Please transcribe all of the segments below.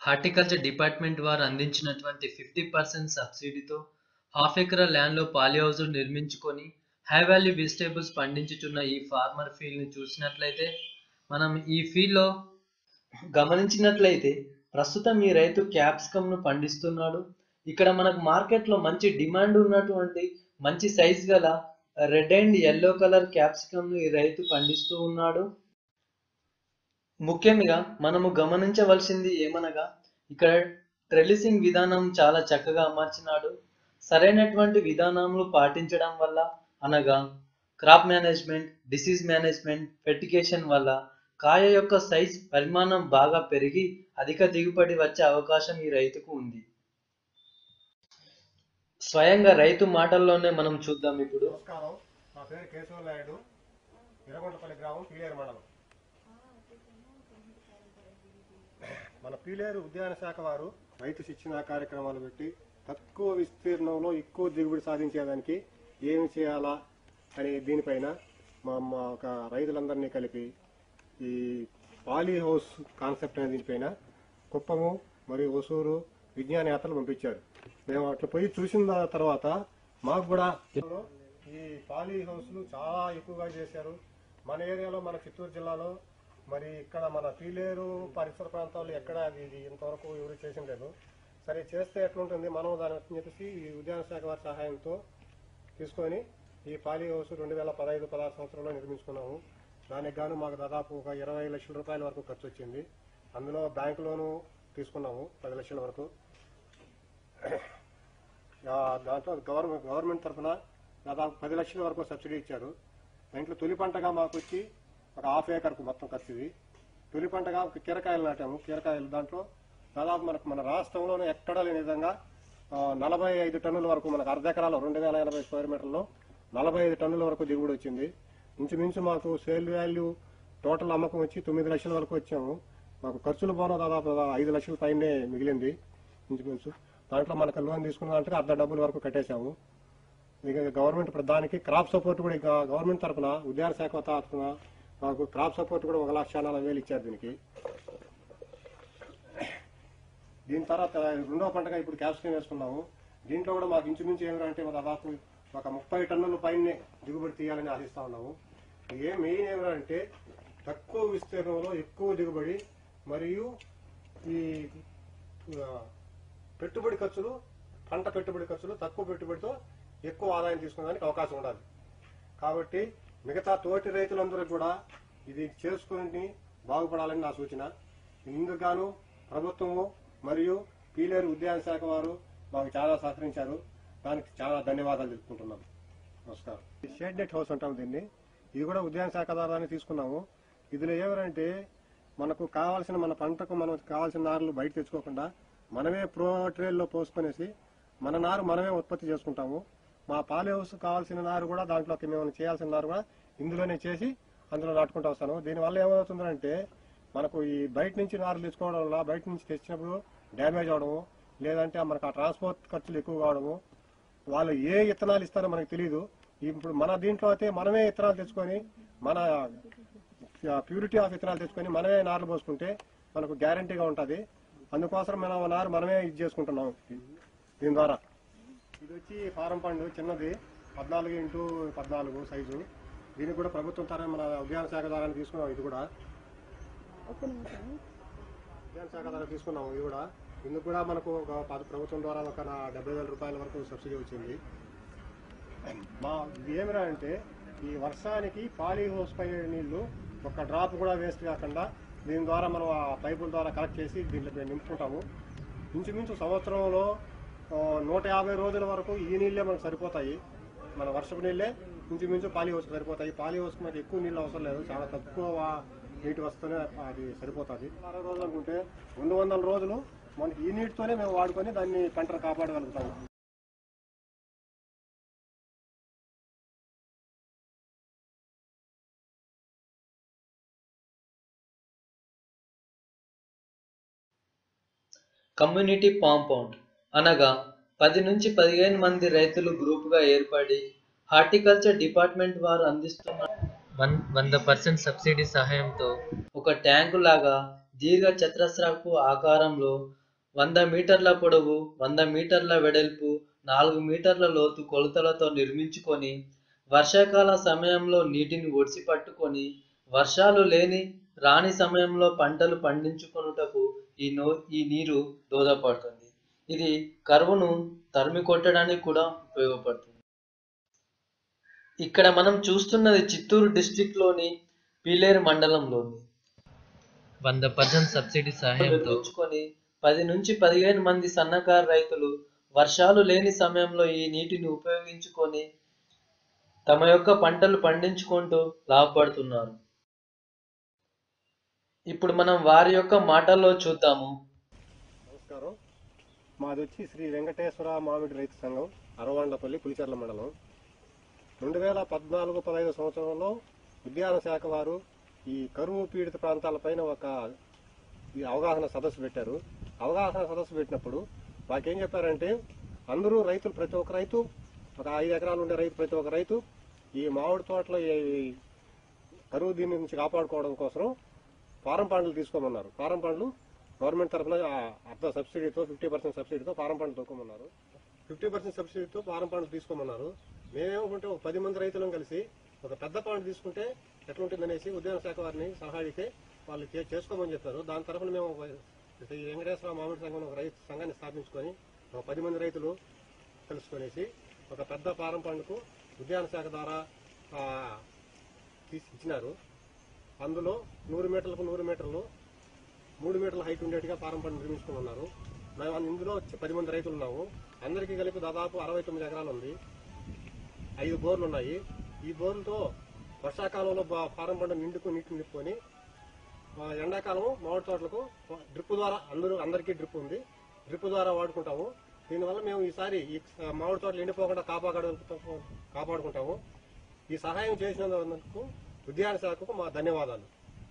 horticulture department వారు అందించినటువంటి fifty percent సబ్సిడీతో హాఫ్ ఎకరా ల్యాండ్లో పాలి హౌస్ నిర్మించుకొని హై వాల్యూ వెజిటేబుల్స్ పండించుచున్న ఈ ఫార్మర్ ఫీల్డ్ని చూసినట్లయితే మనం ఈ ఫీల్డ్లో గమనించినట్లయితే ప్రస్తుతం ఈ రైతు క్యాప్సికమ్ను పండిస్తున్నాడు ఇక్కడ మనకు మార్కెట్లో మంచి డిమాండ్ ఉన్నటువంటి మంచి సైజ్ గల రెడ్ అండ్ ఎల్లో కలర్ క్యాప్సికమ్ను ఈ రైతు పండిస్తూ ఉన్నాడు ముఖ్యంగా మనము గమనించవలసింది ఏమనగా ఇక్కడ ట్రెలిసింగ్ విధానం చాలా చక్కగా అమర్చినాడు సరైనటువంటి విధానములు పాటించడం వల్ల అనగా crop management disease management fertigation వల్ల కాయ యొక్క సైజ్ పరిమాణం బాగా పెరిగి అధిక దిగుబడి వచ్చే అవకాశం ఈ రైతుకు ఉంది స్వయంగా రైతు మాటల్లోనే మనం చూద్దాం ఇప్పుడు నమస్కారం నా పేరు కేశవ నాయుడు ఇరగొండపల్లి గ్రామం పీలేరు మండలం మన పీలేరు ఉద్యాన శాఖ వారు రైతు శిక్షణ కార్యక్రమాలు పెట్టి తక్కువ విస్తీర్ణంలో ఎక్కువ దిగుబడి సాధించేదానికి ఏమి చేయాలా అనే దీనిపైన మా మా ఒక రైతులందరినీ కలిపి ఈ పాలీ హౌస్ కాన్సెప్ట్ అనే దీనిపైన కుప్పము మరియు ఒసూరు విజ్ఞాన యాత్రలు పంపించారు మేము అట్లా పోయి చూసిన తర్వాత మాకు కూడా ఈ పాలీ హౌస్లు చాలా ఎక్కువగా చేశారు మన ఏరియాలో మన చిత్తూరు జిల్లాలో మరి ఇక్కడ మన పీలేరు పరిసర ప్రాంతాల్లో ఎక్కడ అది ఇది ఇంతవరకు ఎవరు చేసిండలేదు సరే చేస్తే ఎట్లుంటుంది మనం దాని అని చెప్పేసి ఈ ఉద్యాన శాఖ వారి సహాయంతో తీసుకొని ఈ పాలీ హౌస్ రెండు వేల పదహైదు పదహారు సంవత్సరంలో నిర్మించుకున్నాము దానికి గాను మాకు దాదాపు ఒక ఇరవై లక్షల రూపాయల వరకు ఖర్చు వచ్చింది అందులో బ్యాంక్ లోను తీసుకున్నాము పది లక్షల వరకు ఆ, దాంట్లో గవర్నమెంట్ గవర్నమెంట్ తరఫున దాదాపు పది లక్షల వరకు సబ్సిడీ ఇచ్చారు దాంట్లో తొలి పంటగా మాకు వచ్చి ఒక హాఫ్ ఏకర్కు మొత్తం ఖర్చు ఇది తొలి పంటగా ఒక కీరకాయలు నాటాము కీరకాయలు దాంట్లో దాదాపు మనకు మన రాష్ట్రంలోనే ఎక్కడా లేని విధంగా ఆ, నలభై ఐదు టన్నుల వరకు మనకు అర్ధ ఎకరాలు రెండు వేల ఎనభై స్క్వేర్ మీటర్లో నలభై ఐదు టన్నుల వరకు దిగుబడి వచ్చింది ఇంచుమించు మాకు సేల్ వాల్యూ టోటల్ అమ్మకం వచ్చి తొమ్మిది లక్షల వరకు వచ్చాము మాకు ఖర్చులు పోను దాదాపు ఐదు లక్షల పైనే మిగిలింది ఇంచుమించు దాంట్లో మనకు లోన్ తీసుకున్న దాంట్లో అర్ధ డబ్బుల వరకు కట్టేశాము ఇక గవర్నమెంట్ దానికి క్రాప్ సపోర్ట్ కూడా ఇక గవర్నమెంట్ తరఫున ఉద్యాన శాఖ తరఫున మాకు క్రాప్ సపోర్ట్ కూడా ఒక లక్ష నలభై వేలు ఇచ్చారు దీనికి దీని తర్వాత రెండవ పంటగా ఇప్పుడు క్యాప్సికం వేసుకున్నాము దీంట్లో కూడా మాకు ఇంచుమించు ఏమిటంటే దాదాపు ఒక ముప్పై టన్నుల పైనే దిగుబడి తీయాలని ఆశిస్తా ఉన్నాము ఏ మెయిన్ ఏమిటంటే తక్కువ విస్తీర్ణంలో ఎక్కువ దిగుబడి మరియు ఈ ఆ, పెట్టుబడి ఖర్చులు పంట పెట్టుబడి ఖర్చులు తక్కువ పెట్టుబడితో ఎక్కువ ఆదాయం తీసుకునేదానికి అవకాశం ఉండాలి కాబట్టి మిగతా తోటి రైతులందరూ కూడా ఇది చేసుకుని బాగుపడాలని నా సూచన ఇందుకు గాను ప్రభుత్వము మరియు పీలేరు ఉద్యాన శాఖ వారు మాకు చాలా సహకరించారు దానికి చాలా ధన్యవాదాలు తెలుపుకుంటున్నాను నమస్కారం షేడ్ నెట్ హౌస్ అంటాం దీన్ని ఇది కూడా ఉద్యాన శాఖ ద్వారా తీసుకున్నాము ఇందులో ఏమంటే మనకు కావాల్సిన మన పంటకు మనం కావాల్సిన నారులు బయట తెచ్చుకోకుండా మనమే ప్రో ట్రేల్లో పోసుకొనేసి మన నారు మనమే ఉత్పత్తి చేసుకుంటాము మా పాలి హౌస్ కావాల్సిన నారు కూడా దాంట్లోకి మేము చేయాల్సిన నారు కూడా ఇందులోనే చేసి అందులో నాటుకుంటూ వస్తాను దీనివల్ల ఏమవుతుందంటే మనకు ఈ బయట నుంచి నారు తెచ్చుకోవడం వల్ల బయట నుంచి తెచ్చినప్పుడు డ్యామేజ్ అవడము లేదంటే మనకు ఆ ట్రాన్స్పోర్ట్ ఖర్చులు ఎక్కువ కావడము వాళ్ళు ఏ విత్తనాలు ఇస్తారో మనకు తెలియదు ఇప్పుడు మన దీంట్లో అయితే మనమే విత్తనాలు తెచ్చుకొని మన ప్యూరిటీ ఆఫ్ విత్తనాలు తెచ్చుకొని మనమే నార్లు పోసుకుంటే మనకు గ్యారంటీగా ఉంటుంది అందుకోసం మనం ఆ నారు మనమే ఇది చేసుకుంటున్నాం దీని ద్వారా ఇది వచ్చి ఫారం పండు చిన్నది పద్నాలుగు ఇంటూ పద్నాలుగు సైజు దీనికి కూడా ప్రభుత్వం తర మన ఉద్యాన శాఖ ద్వారా తీసుకున్నాం ఇది కూడా ఉద్యాన శాఖ ద్వారా తీసుకున్నాము ఇది కూడా ఇందుకు కూడా మనకు ఒక పద- ప్రభుత్వం ద్వారా ఒక నా డెబ్బై వేల రూపాయల వరకు సబ్సిడీ వచ్చింది మా ఇది ఏమిరా అంటే ఈ వర్షానికి పాలీ హౌస్ పై నీళ్లు ఒక డ్రాప్ కూడా వేస్ట్ కాకుండా దీని ద్వారా మనం ఆ పైపుల ద్వారా కలెక్ట్ చేసి దీంట్లో మేము నింపుకుంటాము ఇంచుమించు సంవత్సరంలో ఆ, నూట యాభై రోజుల వరకు ఈ నీళ్ళే మనకు సరిపోతాయి మన వర్షపు నీళ్ళే ఇంచుమించు పాలీ హౌస్ సరిపోతాయి పాలీ హౌస్ మనకి ఎక్కువ నీళ్ళు అవసరం లేదు చాలా తక్కువ వా- నీటి వస్తేనే అది సరిపోతుంది అరవై రోజులు అనుకుంటే రెండు వందల రోజులు మనకి ఈ నీటితోనే మేము వాడుకొని దాన్ని పంటను కాపాడగలుగుతాము కమ్యూనిటీ కాంపౌండ్ అనగా పది నుంచి పదిహేను మంది రైతులు గ్రూపుగా ఏర్పడి హార్టికల్చర్ డిపార్ట్మెంట్ వారు అందిస్తున్న వన్ వంద పర్సెంట్ సబ్సిడీ సహాయంతో ఒక ట్యాంకు లాగా దీర్ఘ చతురస్రపు ఆకారంలో వంద మీటర్ల పొడవు వంద మీటర్ల వెడల్పు నాలుగు మీటర్ల లోతు కొలతలతో నిర్మించుకొని వర్షాకాల సమయంలో నీటిని ఒడిసి పట్టుకొని వర్షాలు లేని రాని సమయంలో పంటలు పండించుకొనుటకు ఈ నో ఈ నీరు దోహదపడుతుంది ఇది కరువును తరిమి కొట్టడానికి కూడా ఉపయోగపడుతుంది ఇక్కడ మనం చూస్తున్నది చిత్తూరు డిస్టిక్ లోని పీలేరు మండలంలోని వంద పర్సెంట్ సబ్సిడీ సహాయంతో తెచ్చుకొని పది నుంచి పదిహేను మంది సన్నకారు రైతులు వర్షాలు లేని సమయంలో ఈ నీటిని ఉపయోగించుకొని తమ యొక్క పంటలు పండించుకుంటూ లాభపడుతున్నారు ఇప్పుడు మనం వారి యొక్క మాటల్లో చూద్దాము నమస్కారం మాది వచ్చి శ్రీ వెంకటేశ్వర మామిడి రైతు సంఘం అరవాండ్లపల్లి పులిచెర్ల మండలం రెండు వేల పద్నాలుగు పదహైదు సంవత్సరంలో ఉద్యాన శాఖ వారు ఈ కరువు పీడిత ప్రాంతాలపైన ఒక ఈ అవగాహన సదస్సు పెట్టారు అవగాహన సదస్సు పెట్టినప్పుడు మాకేం చెప్పారంటే అందరూ రైతులు ప్రతి ఒక్క రైతు ఒక ఐదు ఎకరాలు ఉండే రైతు ప్రతి ఒక్క రైతు ఈ మామిడి తోటలో ఈ కరువు దీని నుంచి కాపాడుకోవడం కోసం ఫారం పండ్లు తీసుకోమన్నారు ఫారం పండ్లు గవర్నమెంట్ తరఫున అర్ధ సబ్సిడీతో ఫిఫ్టీ పర్సెంట్ సబ్సిడీతో ఫారం పండ్లు తొక్కమన్నారు ఫిఫ్టీ పర్సెంట్ సబ్సిడీతో ఫారం పండ్లు తీసుకోమన్నారు మేమేమంటే ఒక పది మంది రైతులను కలిసి ఒక పెద్ద పండు తీసుకుంటే ఎట్లుంటుందనేసి ఉద్యాన శాఖ వారిని సలహా అడిగితే వాళ్ళు చే- చేసుకోమని చెప్పారు దాని తరఫున మేము ఒక ఈ వెంకటేశ్వర మామిడి సంఘం ఒక రైతు సంఘాన్ని స్థాపించుకొని ఒక పది మంది రైతులు తెలుసుకొనేసి ఒక పెద్ద ఫారం పండుకు ఉద్యాన శాఖ ద్వారా ఆ, తీసి ఇచ్చినారు అందులో నూరు మీటర్లకు నూరు మీటర్లు మూడు మీటర్ల హైట్ ఉండేట్టుగా ఫారం పండు నిర్మించుకున్నారు మేము ఇందులో వచ్చి పది మంది రైతులు ఉన్నాము అందరికీ కలిపి దాదాపు అరవై తొమ్మిది ఎకరాలు ఉంది ఐదు బోర్లు ఉన్నాయి ఈ బోర్లతో వర్షాకాలంలో బా- ఫారం పండు నిండుకు నీటిని నింపుకొని ఆ, ఎండాకాలం మామిడి తోటలకు డ్రిప్ ద్వారా అందరూ అందరికీ డ్రిప్ ఉంది డ్రిప్ ద్వారా వాడుకుంటాము దీనివల్ల మేము ఈసారి ఈ మామిడి తోటలు ఎండిపోకుండా కాపాడగలుగుతాము కాపాడుకుంటాము ఈ సహాయం చేసినందుకు ఉద్యాన శాఖకు మా ధన్యవాదాలు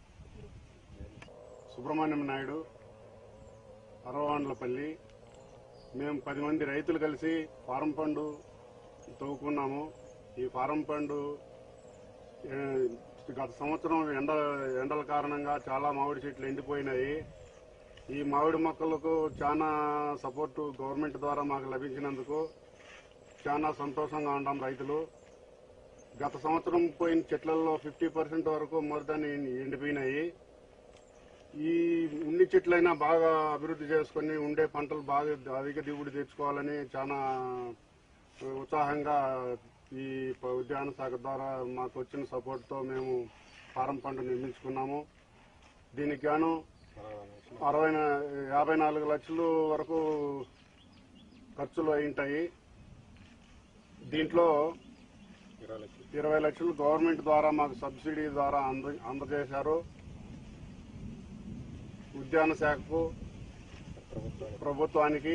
సుబ్రహ్మణ్యం నాయుడు అరవాండ్లపల్లి మేము పది మంది రైతులు కలిసి ఫారం పండు తవ్వుకున్నాము ఈ ఫారం పండు ఏ, గత సంవత్సరం ఎండ ఎండల కారణంగా చాలా మామిడి చెట్లు ఎండిపోయినాయి ఈ మామిడి మొక్కలకు చాలా సపోర్టు గవర్నమెంట్ ద్వారా మాకు లభించినందుకు చాలా సంతోషంగా ఉన్నాం రైతులు గత సంవత్సరం పోయిన చెట్లలో ఫిఫ్టీ పర్సెంట్ వరకు మొదట ఎండిపోయినాయి ఈ ఉన్ని చెట్లైనా బాగా అభివృద్ధి చేసుకుని ఉండే పంటలు బాగా అధిక దిగుబడి తెచ్చుకోవాలని చాలా ఉత్సాహంగా ఈ ప- ఉద్యాన శాఖ ద్వారా మాకు వచ్చిన సపోర్ట్తో మేము ఫారం పంట నిర్మించుకున్నాము దీనికి గాను అరవై నా- యాభై నాలుగు లక్షలు వరకు ఖర్చులు అయింటాయి దీంట్లో ఇరవై లక్షలు గవర్నమెంట్ ద్వారా మాకు సబ్సిడీ ద్వారా అంద అందజేశారు ఉద్యాన శాఖకు ప్రభుత్వానికి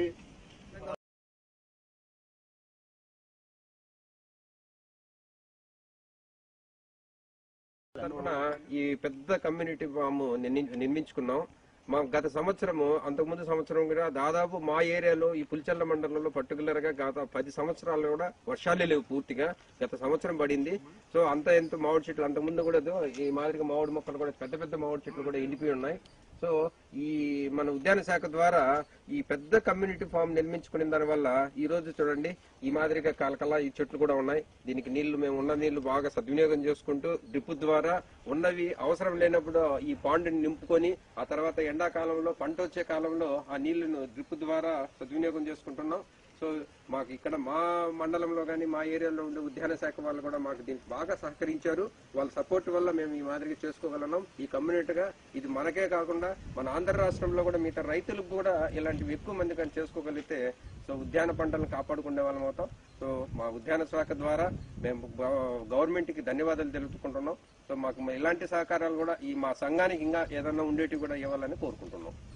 తరఫున ఈ పెద్ద కమ్యూనిటీ ఫామ్ నిర్మి- నిర్మించుకున్నాం మా గత సంవత్సరము అంతకుముందు సంవత్సరం కూడా దాదాపు మా ఏరియాలో ఈ పులిచెల్ల మండలంలో పర్టికులర్ గా గత పది సంవత్సరాలు కూడా వర్షాలే లేవు పూర్తిగా గత సంవత్సరం పడింది సో అంత ఎంత మామిడి చెట్లు అంత ముందు కూడా ఏదో ఈ మాదిరిగా మామిడి మొక్కలు కూడా పెద్ద పెద్ద మామిడి చెట్లు కూడా ఎండిపోయి ఉన్నాయి సో ఈ మన ఉద్యాన శాఖ ద్వారా ఈ పెద్ద కమ్యూనిటీ ఫామ్ నిర్మించుకున్న దాని వల్ల ఈ రోజు చూడండి ఈ మాదిరిగా కలకల ఈ చెట్లు కూడా ఉన్నాయి దీనికి నీళ్లు మేము ఉన్న నీళ్లు బాగా సద్వినియోగం చేసుకుంటూ డ్రిప్ ద్వారా ఉన్నవి అవసరం లేనప్పుడు ఈ పాండుని నింపుకొని ఆ తర్వాత ఎండాకాలంలో పంట వచ్చే కాలంలో ఆ నీళ్లను డ్రిప్ ద్వారా సద్వినియోగం చేసుకుంటున్నాం సో మాకు ఇక్కడ మా మండలంలో కానీ మా ఏరియాలో ఉండే ఉద్యాన శాఖ వాళ్ళు కూడా మాకు దీనికి బాగా సహకరించారు వాళ్ళ సపోర్ట్ వల్ల మేము ఈ మాదిరిగా చేసుకోగలం ఈ కమ్యూనిటీగా ఇది మనకే కాకుండా మన ఆంధ్ర రాష్ట్రంలో కూడా మిగతా రైతులకు కూడా ఇలాంటివి ఎక్కువ మంది కానీ చేసుకోగలిగితే సో ఉద్యాన పంటలను కాపాడుకునే వాళ్ళం అవుతాం సో మా ఉద్యాన శాఖ ద్వారా మేము గవర్నమెంట్ కి ధన్యవాదాలు తెలుపుకుంటున్నాం సో మాకు ఇలాంటి సహకారాలు కూడా ఈ మా సంఘానికి ఇంకా ఏదైనా ఉండేటివి కూడా ఇవ్వాలని కోరుకుంటున్నాం